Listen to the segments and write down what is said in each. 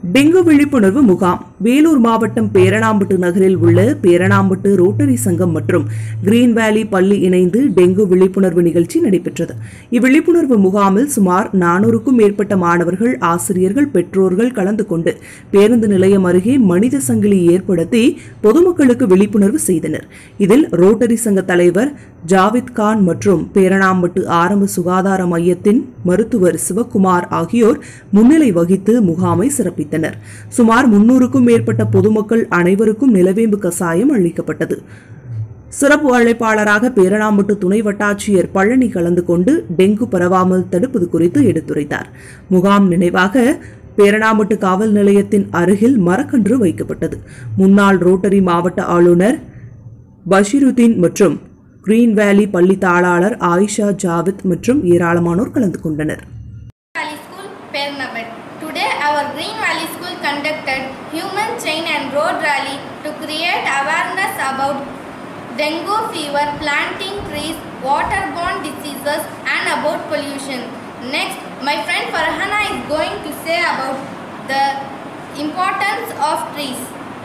Dengue விழிப்புணர்வு முகாம் வேலூர் மாவட்டம் பேரணாம்பட்டு நகரில் உள்ள பேரணாம்பட்டு ரோட்டரி சங்கம் மற்றும் கிரீன் வேலி பள்ளி இணைந்து டெங்கு விழிப்புணர்வு நிகழ்ச்சி நடைபெற்றது இவ்விழிப்புணர்வு முகாமில் சுமார் நானூறுக்கும் மேற்பட்ட மாணவர்கள் ஆசிரியர்கள் பெற்றோர்கள் கலந்து கொண்டு பேருந்து நிலையம் அருகே மனித சங்கிலி ஏற்படுத்தி பொதுமக்களுக்கு விழிப்புணர்வு செய்தனர் இதில் ரோட்டரி சங்க தலைவர் ஜாவித் கான் மற்றும் பேரணாம்பட்டு ஆரம்ப சுகாதார மையத்தின் மருத்துவர் சிவக்குமார் ஆகியோர் முன்னிலை வகித்து முகாமை சிறப்பித்தனர் சுமார் முன்னூறுக்கும் மேற்பட்ட பொதுமக்கள் அனைவருக்கும் நிலவேம்பு கசாயம் அளிக்கப்பட்டது சிறப்பு அழைப்பாளராக பேரணாம்பட்டு துணை வட்டாட்சியர் பழனி கலந்து கொண்டு டெங்கு பரவாமல் தடுப்பது குறித்து எடுத்துரைத்தார் முகாம் நினைவாக பேரணாம்பட்டு காவல் நிலையத்தின் அருகில் மரக்கன்று வைக்கப்பட்டது முன்னாள் ரோட்டரி மாவட்ட ஆளுநர் பஷீருதீன் மற்றும் கிரீன் வேலி பள்ளி தாளாளர் ஆயிஷா ஜாவித் மற்றும் ஏராளமானோர் கலந்து கொண்டனர் Valley School, Pernabat. Today, our Green Valley School conducted human chain and road rally to create awareness about dengue fever, planting trees, waterborne diseases, and about pollution. Next, my friend Farhana is going to say about the importance of trees.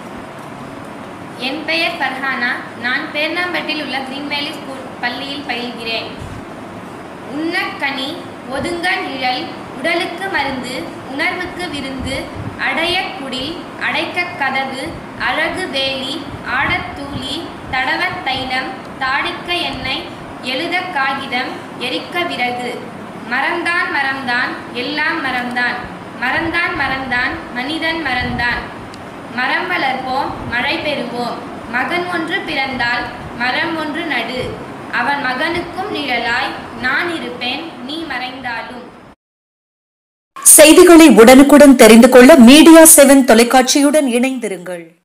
என் பெயர் ஃபர்ஹானா நான் பேர்னாம்பட்டில் உள்ள green வேலி school பள்ளியில் பயில்கிறேன் உண்ணக்கனி ஒதுங்க நிழல் உடலுக்கு மருந்து உணர்வுக்கு விருந்து அடைய குடில் அடைக்க கதவு அழகு வேலி ஆடத் தூளி தடவ தைலம் தாடிக்க எண்ணெய் எழுத காகிதம் எரிக்க விறகு மரம்தான் மரம்தான் எல்லாம் மரம்தான் மரம்தான் மரம்தான் மனிதன் மரம்தான் மரம் வளர்ப்போம் மழை பெறுவோம் மகன் ஒன்று பிறந்தால் மரம் ஒன்று நடு அவன் மகனுக்கும் நிழலாய் நான் இருப்பேன் நீ மறைந்தாலும் செய்திகளை உடனுக்குடன் தெரிந்து கொள்ள மீடியா செவன் தொலைக்காட்சியுடன் இணைந்திருங்கள்